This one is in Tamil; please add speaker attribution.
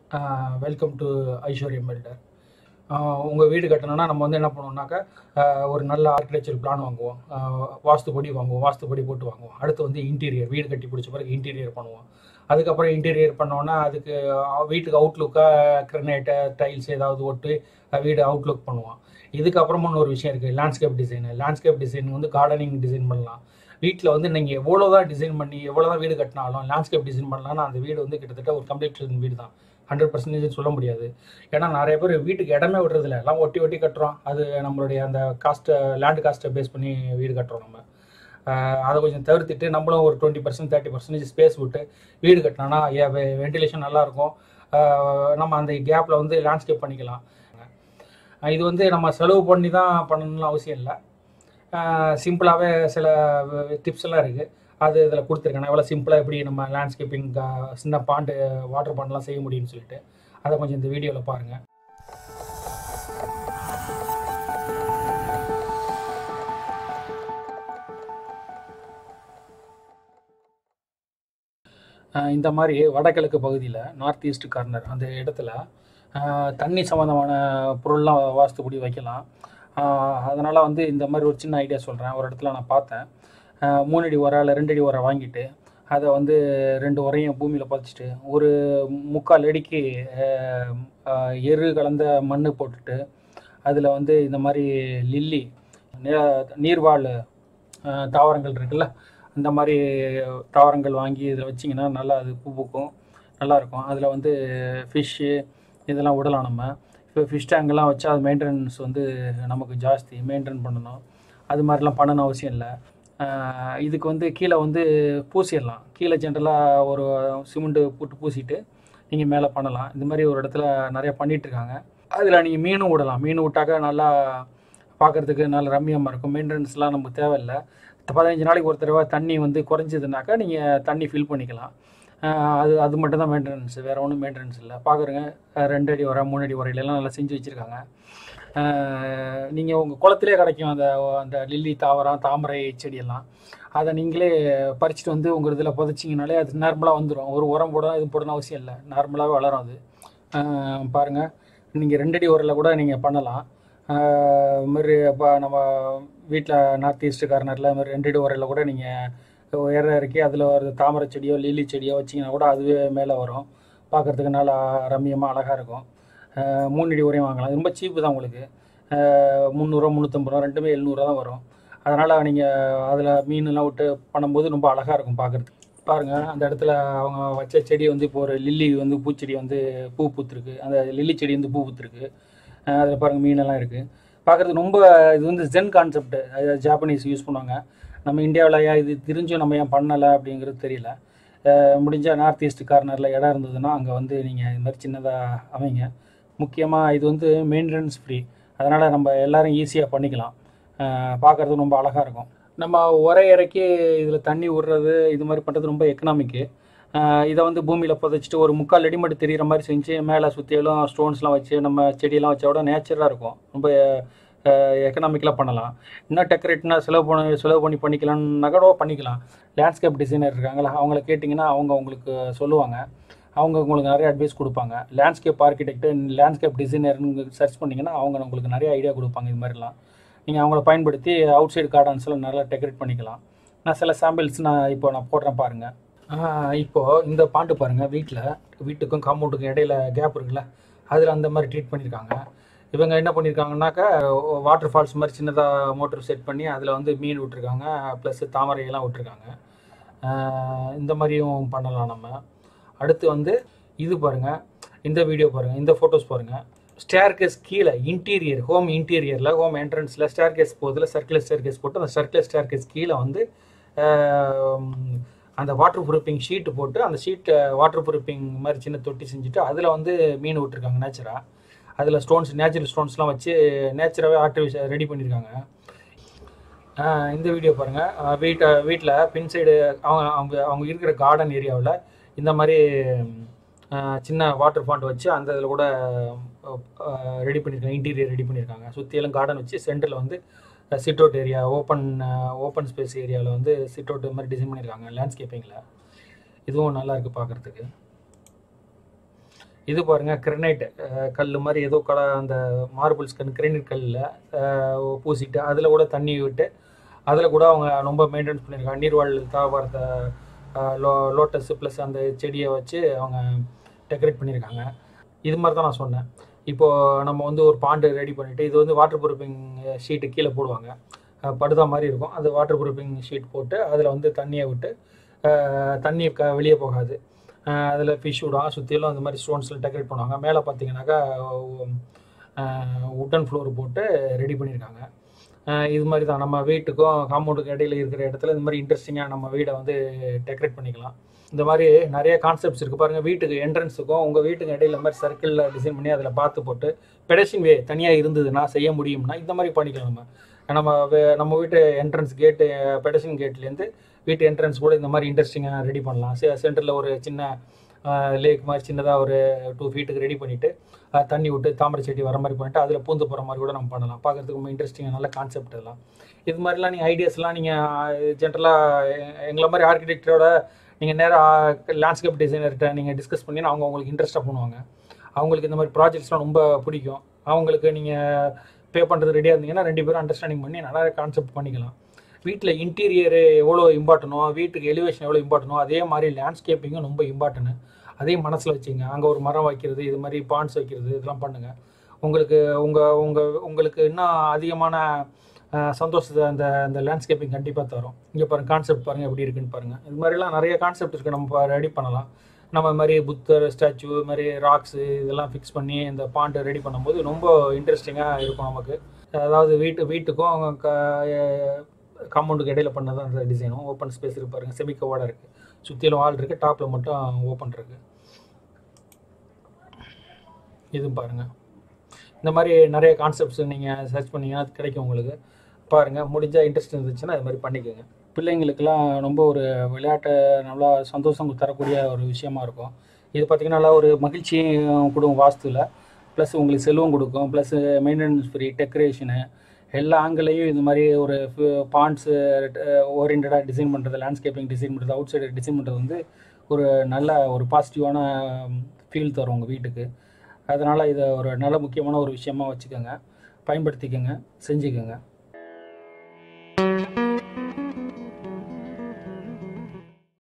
Speaker 1: வெல்கம் டு ஐஸ்வர்யம் பில்டர் உங்கள் வீடு கட்டணும்னா நம்ம வந்து என்ன பண்ணுவோம்னாக்கா ஆஹ் ஒரு நல்ல ஆர்கிடெக்சர் பிளான் வாங்குவோம் ஆஹ் வாஸ்துப்படி வாங்குவோம் வாஸ்துப்படி போட்டு வாங்குவோம் அடுத்து வந்து இன்டீரியர் வீடு கட்டி பிடிச்ச பிறகு இன்டீரியர் பண்ணுவோம் அதுக்கப்புறம் இன்டீரியர் பண்ணோன்னா அதுக்கு அஹ் வீட்டுக்கு அவுட்லுக்காக கிரனைட்டு டைல்ஸ் ஏதாவது ஒட்டு அஹ் வீடு அவுட்லுக் பண்ணுவோம் இதுக்கப்புறமா இன்னொரு விஷயம் இருக்குது லேண்ட்ஸ்கேப் டிசைன் லேண்ட்ஸ்கேப் டிசைன் வந்து கார்டனிங் டிசைன் பண்ணலாம் வீட்டில் வந்து நீங்கள் எவ்வளோ தான் டிசைன் பண்ணி எவ்வளோ தான் வீடு கட்டினாலும் லேண்ட்ஸ்கேப் டிசைன் பண்ணலாம்னா அந்த வீடு வந்து கிட்டத்தட்ட ஒரு கம்ப்ளீட் வீடு தான் ஹண்ட்ரட் பர்சன்டேஜ் சொல்ல முடியாது ஏன்னா நிறைய பேர் வீட்டுக்கு இடமே விடுறதில்ல எல்லாம் ஒட்டி ஒட்டி கட்டுறோம் அது நம்மளுடைய அந்த காஸ்ட்டை லேண்ட் காஸ்ட்டை பேஸ் பண்ணி வீடு கட்டுறோம் நம்ம ஆஹ் அதை கொஞ்சம் தவிர்த்துட்டு நம்மளும் ஒரு twenty percent thirty percentage space விட்டு வீடு கட்டினோன்னா வென்டிலேஷன் நல்லாயிருக்கும் நம்ம அந்த கேப்பில் வந்து லேண்ட்ஸ்கேப் பண்ணிக்கலாம் ஆஹ் இது வந்து நம்ம செலவு பண்ணி தான் பண்ணணும்னு அவசியம் இல்லை சிம்பிளாகவே சில டிப்ஸ் எல்லாம் இருக்குது அது இதில் கொடுத்துருக்கேன் எவ்வளோ சிம்பிளாக எப்படி நம்ம லேண்ட்ஸ்கேப்பிங் சின்ன பாண்டு வாட்டர் பாண்டெலாம் செய்ய முடியும்னு சொல்லிட்டு அதை கொஞ்சம் இந்த வீடியோவில் பாருங்கள் ஆஹ் இந்த மாதிரி வடகிழக்கு பகுதியில் நார்த் ஈஸ்ட் கார்னர் அந்த இடத்துல ஆஹ் தண்ணி சம்மந்தமான பொருள்லாம் வாஸ்துப்படி வைக்கலாம் அதனால் வந்து இந்த மாதிரி ஒரு சின்ன ஐடியா சொல்கிறேன் ஒரு இடத்துல நான் பார்த்தேன் ஆஹ் மூணு அடி உரம் இல்லை ரெண்டு அடி உரம் வாங்கிட்டு அதை வந்து ரெண்டு உரையும் பூமியில் பதிச்சிட்டு ஒரு முக்கால் அடிக்கு ஆஹ் ஆஹ் எரு கலந்த மண் போட்டுட்டு அதில் வந்து இந்த மாதிரி லில்லி நீ- நீர்வாழ் ஆஹ் தாவரங்கள் இருக்குல்ல அந்த மாதிரி தாவரங்கள் வாங்கி இதில் வச்சிங்கன்னா நல்லா அது பூ பூக்கும் நல்லாயிருக்கும் அதில் வந்து ஃபிஷ்ஷு இதெல்லாம் விடலாம் நம்ம இப்போ ஃபிஷ் டேங்கெல்லாம் வச்சா அது மெயின்டெனன்ஸ் வந்து நமக்கு ஜாஸ்தி மெயின்டைன் பண்ணணும் அது மாதிரிலாம் பண்ணணும் அவசியம் இல்லை ஆஹ் இதுக்கு வந்து கீழே வந்து பூசிடலாம் கீழே ஜென்ரலாக ஒரு சிமெண்ட்டு போட்டு பூசிட்டு நீங்கள் மேலே பண்ணலாம் இந்த மாதிரி ஒரு இடத்துல நிறைய பண்ணிட்டு இருக்காங்க அதில் நீங்கள் மீனும் விடலாம் மீன் விட்டாக்கா நல்லா பார்க்குறதுக்கு நல்ல ரம்மியமாக இருக்கும் மெயின்டெனன்ஸ்லாம் நமக்கு தேவையில்லை பதினஞ்சு நாளைக்கு ஒரு தடவை தண்ணி வந்து குறைஞ்சதுனாக்கா நீங்கள் தண்ணி ஃபில் பண்ணிக்கலாம் ஆஹ் அது அது மட்டும் தான் மெயின்டெனன்ஸ் வேறு ஒன்றும் மெயின்டெனன்ஸ் இல்லை பார்க்குறங்க ரெண்டு அடி வர மூணு அடி வரையிலலாம் நல்லா செஞ்சு வச்சுருக்காங்க நீங்கள் உங்கள் குளத்திலே கிடைக்கும் அந்த அந்த லில்லி தாவரம் தாமரை செடியெல்லாம் அதை நீங்களே பறிச்சுட்டு வந்து உங்கள் இதில் புதைச்சிங்கனாலே அது நார்மலாக வந்துடும் ஒரு உரம் போட இது போடணும் அவசியம் இல்லை நார்மலாகவே வளரும் அது பாருங்கள் நீங்கள் ரெண்டடி உரில் கூட நீங்கள் பண்ணலாம் ஆஹ் இது மாதிரி இப்போ நம்ம வீட்டில் நார்த் ஈஸ்ட் கார்னரில் இது மாதிரி ரெண்டடி உரையில் கூட நீங்கள் உயர இறக்கி அதில் ஒரு தாமரை செடியோ லில்லி செடியோ வச்சிங்கன்னா கூட அதுவே மேலே வரும் பார்க்குறதுக்கு நல்லா ரம்மியமாக அழகாக இருக்கும் ஆஹ் மூணு அடி உரையும் வாங்கலாம் இது ரொம்ப சீப்பு தான் உங்களுக்கு ஆஹ் முந்நூறுரூவா முந்நூற்றம்பது ரூபா ரெண்டுமே எழுநூறுவா தான் வரும் அதனால் நீங்கள் அதில் மீன்லாம் விட்டு பண்ணும்போது ரொம்ப அழகாக இருக்கும் பார்க்குறதுக்கு பாருங்கள் அந்த இடத்துல அவங்க வச்ச செடி வந்து இப்போ ஒரு லில்லி வந்து பூச்செடி வந்து பூ பூத்துருக்கு அந்த லில்லி செடி வந்து பூ பூத்துருக்கு அதில் பாருங்கள் மீனெல்லாம் இருக்குது பார்க்குறதுக்கு ரொம்ப இது வந்து ஜென் கான்செப்ட் ஜாப்பனீஸ் யூஸ் பண்ணுவாங்க நம்ம இந்தியாவில் ஏன் இது தெரிஞ்சும் நம்ம ஏன் பண்ணலை அப்படிங்கிறது தெரியல முடிஞ்சால் நார்த் ஈஸ்ட் கார்னரில் இடம் இருந்ததுன்னா அங்கே வந்து நீங்கள் இது மாதிரி சின்னதாக அமைங்க முக்கியமாக இது வந்து மெயின்டெனன்ஸ் ஃப்ரீ அதனால் நம்ம எல்லாரும் ஈஸியாக பண்ணிக்கலாம் பார்க்குறதுக்கு ரொம்ப அழகாக இருக்கும் நம்ம உரை இறக்கி இதில் தண்ணி விடுறது இது மாதிரி பண்ணுறது ரொம்ப எக்கனாமிக்கு இதை வந்து பூமியில் புதைச்சிட்டு ஒரு முக்கால் அடி மட்டும் தெரிகிற மாதிரி செஞ்சு மேலே சுற்றிலும் ஸ்டோன்ஸ்லாம் வச்சு நம்ம செடியெல்லாம் வச்சா கூட நேச்சராக இருக்கும் ரொம்ப எக்கனாமிக்கலாக பண்ணலாம் இன்னும் டெக்கரேட்னா செலவு பண்ண செலவு பண்ணி பண்ணிக்கலாம்னா கூட பண்ணிக்கலாம் லேண்ட்ஸ்கேப் டிசைனர் இருக்காங்களா அவங்கள கேட்டிங்கன்னா அவங்க உங்களுக்கு சொல்லுவாங்க அவங்க உங்களுக்கு நிறைய அட்வைஸ் கொடுப்பாங்க லேண்ட்ஸ்கேப் ஆர்கிடெக்ட் லேண்ட்ஸ்கேப் டிசைனர்னு சர்ச் பண்ணிங்கன்னா அவங்க உங்களுக்கு நிறைய ஐடியா கொடுப்பாங்க இது மாதிரிலாம் நீங்கள் அவங்கள பயன்படுத்தி அவுட் சைடு கார்டன்ஸ்லாம் நல்லா டெக்கரேட் பண்ணிக்கலாம் நான் சில சாம்பிள்ஸ் நான் இப்போ நான் போடுறேன் பாருங்கள் இப்போது இந்த பாண்டு பாருங்கள் வீட்டில் வீட்டுக்கும் காம்பவுண்டுக்கும் இடையில கேப் இருக்குல்ல அதில் அந்த மாதிரி ட்ரீட் பண்ணியிருக்காங்க இவங்க என்ன பண்ணியிருக்காங்கனாக்கா வாட்டர் ஃபால்ஸ் மாதிரி சின்னதாக மோட்டர் செட் பண்ணி அதில் வந்து மீன் விட்டுருக்காங்க ப்ளஸ் தாமரையெல்லாம் விட்டுருக்காங்க ஆஹ் இந்த மாதிரியும் பண்ணலாம் நம்ம அடுத்து வந்து இது பாருங்கள் இந்த வீடியோ பாருங்கள் இந்த ஃபோட்டோஸ் பாருங்கள் ஸ்டேர்கேஸ் கீழே இன்டீரியர் ஹோம் இன்டீரியரில் ஹோம் என்ட்ரன்ஸில் ஸ்டேர்கேஸ் போதில் சர்க்குலர் ஸ்டேர்கேஸ் போட்டு அந்த சர்க்குலர் ஸ்டேர்கேஸ் கீழே வந்து ஆஹ் அந்த வாட்டர் ப்ரூஃபிங் ஷீட்டு போட்டு அந்த ஷீட்டை வாட்டர் ப்ரூஃபிங் மாதிரி சின்ன தொட்டி செஞ்சுட்டு அதில் வந்து மீன் விட்டுருக்காங்க நேச்சராக அதில் ஸ்டோன்ஸ் நேச்சுரல் ஸ்டோன்ஸ்லாம் வச்சு நேச்சராகவே ஆர்டிஃபிஷியல் ரெடி பண்ணியிருக்காங்க ஆஹ் இந்த வீடியோ பாருங்கள் வீட்டை வீட்டில் பின் சைடு அவங்க அவங்க அவங்க இருக்கிற கார்டன் ஏரியாவில் இந்த மாதிரி ஆஹ் சின்ன வாட்டர் ஃபாண்ட் வச்சு அந்த இதில் கூட ரெடி பண்ணியிருக்காங்க இன்டீரியர் ரெடி பண்ணியிருக்காங்க சுற்றியெல்லாம் கார்டன் வச்சு சென்டரில் வந்து sit out area open open space ஏரியாவில் வந்து சிட் அவுட் மாதிரி டிசைன் பண்ணியிருக்காங்க லேண்ட்ஸ்கேப்பிங்கில் இதுவும் நல்லா இருக்குது பார்க்குறதுக்கு இது பாருங்கள் கிரனைட் கல் மாதிரி ஏதோ கல அந்த மார்பிள்ஸ் கல் கிரனைட் கல்லில் பூசிட்டு அதில் கூட தண்ணி விட்டு அதில் கூட அவங்க ரொம்ப மெயின்டைன்ஸ் பண்ணியிருக்காங்க நீர்வாழ் தாவரத்தை லோ லோட்டஸ் ப்ளஸ் அந்த செடியை வச்சு அவங்க டெக்கரேட் பண்ணியிருக்காங்க இது மாதிரி தான் நான் சொன்னேன் இப்போது நம்ம வந்து ஒரு பாண்டு ரெடி பண்ணிவிட்டு இது வந்து வாட்டர் ப்ரூஃபிங் ஷீட்டு கீழே போடுவாங்க அஹ் படுதா மாதிரி இருக்கும் அந்த வாட்டர் ப்ரூஃபிங் ஷீட் போட்டு அதில் வந்து தண்ணியை விட்டு அஹ் தண்ணி க வெளியே போகாது அதில் ஃபிஷ் விடுவாங்க சுற்றிலும் அந்த மாதிரி ஸ்டோன்ஸில் டெக்கரேட் பண்ணுவாங்க மேலே பார்த்தீங்கன்னாக்கா உட்டன் ஃப்ளோர் போட்டு ரெடி பண்ணியிருக்காங்க அஹ் இது மாதிரி தான் நம்ம வீட்டுக்கும் காம்பவுண்டுக்கு இடையில இருக்கிற இடத்துல இந்த மாதிரி இன்ட்ரெஸ்டிங்காக நம்ம வீடை வந்து டெக்கரேட் பண்ணிக்கலாம் இந்த மாதிரி நிறைய கான்செப்ட்ஸ் இருக்குது பாருங்கள் வீட்டுக்கு என்ட்ரன்ஸுக்கும் உங்கள் வீட்டுக்கு இடையில இந்த மாதிரி சர்க்கிளில் டிசைன் பண்ணி அதில் பார்த்து போட்டு பெடஷின் வே தனியாக இருந்ததுன்னா செய்ய முடியும்னா இந்த மாதிரி பண்ணிக்கலாம் நம்ம நம்ம வே- நம்ம வீட்டு என்ட்ரன்ஸ் கேட்டு பெடஷின் கேட்லேருந்து வீட்டு என்ட்ரன்ஸ் கூட இந்த மாதிரி இன்ட்ரெஸ்டிங்காக ரெடி பண்ணலாம் சென்டரில் ஒரு சின்ன லேக் மாதிரி சின்னதாக ஒரு டூ ஃபீட்டுக்கு ரெடி பண்ணிவிட்டு தண்ணி விட்டு தாமரை செடி வர மாதிரி பண்ணிட்டு அதில் பூந்து போகிற மாதிரி கூட நம்ம பண்ணலாம் பார்க்குறதுக்கு ரொம்ப இன்ட்ரெஸ்டிங்காக நல்ல கான்செப்ட் எல்லாம் இது மாதிரிலாம் நீங்கள் ஐடியாஸ்லாம் நீங்கள் ஜென்ரலாக எங்களை மாதிரி ஆர்கிடெக்டரோட நீங்கள் நேராக லேண்ட்ஸ்கேப் டிசைனர்கிட்ட நீங்கள் டிஸ்கஸ் பண்ணி அவங்க உங்களுக்கு இன்ட்ரெஸ்ட்டாக பண்ணுவாங்க அவங்களுக்கு இந்த மாதிரி ப்ராஜெக்ட்ஸ்லாம் ரொம்ப பிடிக்கும் அவங்களுக்கு நீங்கள் பே பண்ணுறது ரெடியாக இருந்தீங்கன்னா ரெண்டு பேரும் அண்டர்ஸ்டாண்டிங் பண்ணி நிறைய கான்செப்ட் பண்ணிக்கலாம் வீட்டில் இன்டீரியரு எவ்வளோ இம்பார்ட்டனோ வீட்டுக்கு எலிவேஷன் எவ்வளோ இம்பார்ட்டனோ அதே மாதிரி லேண்ட்ஸ்கேப்பிங்கும் ரொம்ப இம்பார்ட்டனு அதையும் மனசில் வச்சுங்க அங்கே ஒரு மரம் வைக்கிறது இது மாதிரி பாண்ட்ஸ் வைக்கிறது இதெல்லாம் பண்ணுங்கள் உங்களுக்கு உங்கள் உங்கள் உங்களுக்கு இன்னும் அதிகமான அஹ், சந்தோஷத்தை அந்த அந்த லேண்ட்ஸ்கேப்பிங் கண்டிப்பாக தரும் இங்கே பாருங்கள் கான்செப்ட் பாருங்கள் எப்படி இருக்குன்னு பாருங்கள் இது மாதிரிலாம் நிறைய கான்செப்ட் இருக்குது நம்ம ரெடி பண்ணலாம் நம்ம இது மாதிரி புத்தர் ஸ்டாச்சு இது மாதிரி ராக்ஸு இதெல்லாம் ஃபிக்ஸ் பண்ணி இந்த பாண்டை ரெடி பண்ணும்போது ரொம்ப இன்ட்ரெஸ்டிங்காக இருக்கும் நமக்கு அதாவது வீட்டு வீட்டுக்கும் காம்பவுண்டுக்கு இடையில பண்ணதான் அந்த டிசைனும் ஓப்பன் ஸ்பேஸ் இருக்கு பாருங்க செமி கவோட இருக்கு சுற்றிலும் வால் இருக்கு டாப்பில் மட்டும் ஓப்பன் இருக்கு இது பாருங்க இந்த மாதிரி நிறைய கான்செப்ட்ஸ் நீங்கள் சர்ச் பண்ணீங்கன்னா அது கிடைக்கும் உங்களுக்கு பாருங்கள் முடிஞ்சால் இன்ட்ரெஸ்ட் இருந்துச்சுன்னா அது மாதிரி பண்ணிக்கோங்க பிள்ளைங்களுக்கெல்லாம் ரொம்ப ஒரு விளையாட்டை நல்லா சந்தோஷம் தரக்கூடிய ஒரு விஷயமா இருக்கும் இது பார்த்திங்கன்னா நல்லா ஒரு மகிழ்ச்சியும் கொடுக்கும் வாஸ்துவில் ப்ளஸ் உங்களுக்கு செல்வம் கொடுக்கும் ப்ளஸ் மெயின்டெனன்ஸ் ஃப்ரீ டெக்கரேஷனு எல்லா ஆங்கிலையும் இந்த மாதிரி ஒரு பாண்ட்ஸு ஓரியன்டாக டிசைன் பண்ணுறது லேண்ட்ஸ்கேப்பிங் டிசைன் பண்ணுறது அவுட் சைடு டிசைன் பண்ணுறது வந்து ஒரு நல்ல ஒரு பாசிட்டிவான ஃபீல் தரும் உங்கள் வீட்டுக்கு அதனால் இதை ஒரு நல்ல முக்கியமான ஒரு விஷயமா வச்சுக்கோங்க பயன்படுத்திக்கோங்க செஞ்சுக்கோங்க